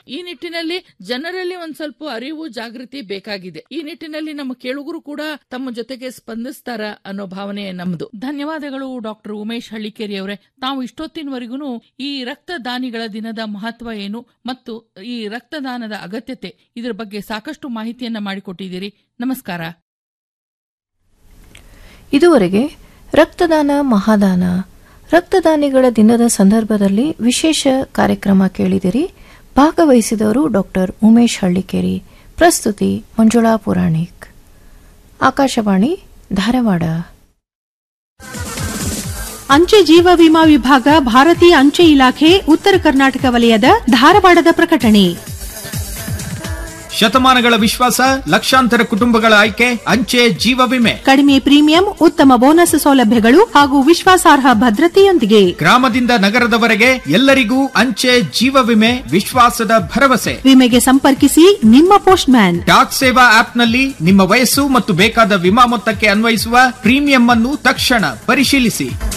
ಈ ನಿಟ್ಟಿನಲ್ಲಿ ಜನರಲ್ಲಿ ಒಂದ್ ಸ್ವಲ್ಪ ಅರಿವು ಜಾಗೃತಿ ಬೇಕಾಗಿದೆ ಈ ನಿಟ್ಟಿನಲ್ಲಿ ನಮ್ಮ ಕೇಳುಗರು ಕೂಡ ತಮ್ಮ ಜೊತೆಗೆ ಸ್ಪಂದಿಸ್ತಾರ ಅನ್ನೋ ಭಾವನೆ ನಮ್ದು ಧನ್ಯವಾದಗಳು ಡಾಕ್ಟರ್ ಉಮೇಶ್ ಹಳ್ಳಿಕೇರಿ ಅವರೇ ತಾವು ಇಷ್ಟೊತ್ತಿನವರೆಗೂ ಈ ರಕ್ತದಾನಿಗಳ ದಿನದ ಮಹತ್ವ ಏನು ಮತ್ತು ಈ ರಕ್ತದಾನದ ಅಗತ್ಯತೆ ಇದರ ಬಗ್ಗೆ ಸಾಕಷ್ಟು ಮಾಹಿತಿಯನ್ನ ಮಾಡಿಕೊಟ್ಟಿದ್ದೀರಿ ನಮಸ್ಕಾರ ಇದುವರೆಗೆ ರಕ್ತದಾನ ಮಹಾದಾನ ರಕ್ತದಾನಿಗಳ ದಿನದ ಸಂದರ್ಭದಲ್ಲಿ ವಿಶೇಷ ಕಾರ್ಯಕ್ರಮ ಕೇಳಿದಿರಿ ಭಾಗವಹಿಸಿದವರು ಡಾಕ್ಟರ್ ಉಮೇಶ್ ಹಳ್ಳಿಕೇರಿ ಪ್ರಸ್ತುತಿ ಮಂಜುಳಾ ಪುರಾಣಿಕ್ ಆಕಾಶವಾಣಿ ಧಾರವಾಡ ಅಂಚೆ ಜೀವ ವಿಮಾ ವಿಭಾಗ ಭಾರತೀಯ ಅಂಚೆ ಇಲಾಖೆ ಉತ್ತರ ಕರ್ನಾಟಕ ವಲಯದ ಧಾರವಾಡದ ಪ್ರಕಟಣೆ ಶತಮಾನಗಳ ವಿಶ್ವಾಸ ಲಕ್ಷಾಂತರ ಕುಟುಂಬಗಳ ಆಯ್ಕೆ ಅಂಚೆ ಜೀವ ವಿಮೆ ಕಡಿಮೆ ಪ್ರೀಮಿಯಂ ಉತ್ತಮ ಬೋನಸ್ ಸೌಲಭ್ಯಗಳು ಹಾಗೂ ವಿಶ್ವಾಸಾರ್ಹ ಭದ್ರತೆಯೊಂದಿಗೆ ಗ್ರಾಮದಿಂದ ನಗರದವರೆಗೆ ಎಲ್ಲರಿಗೂ ಅಂಚೆ ಜೀವ ವಿಮೆ ವಿಶ್ವಾಸದ ಭರವಸೆ ವಿಮೆಗೆ ಸಂಪರ್ಕಿಸಿ ನಿಮ್ಮ ಪೋಸ್ಟ್ ಮ್ಯಾನ್ ಡಾಕ್ ಸೇವಾ ಆಪ್ನಲ್ಲಿ ನಿಮ್ಮ ವಯಸ್ಸು ಮತ್ತು ಬೇಕಾದ ವಿಮಾ ಮೊತ್ತಕ್ಕೆ ಅನ್ವಯಿಸುವ ಪ್ರೀಮಿಯಂ ಅನ್ನು ತಕ್ಷಣ ಪರಿಶೀಲಿಸಿ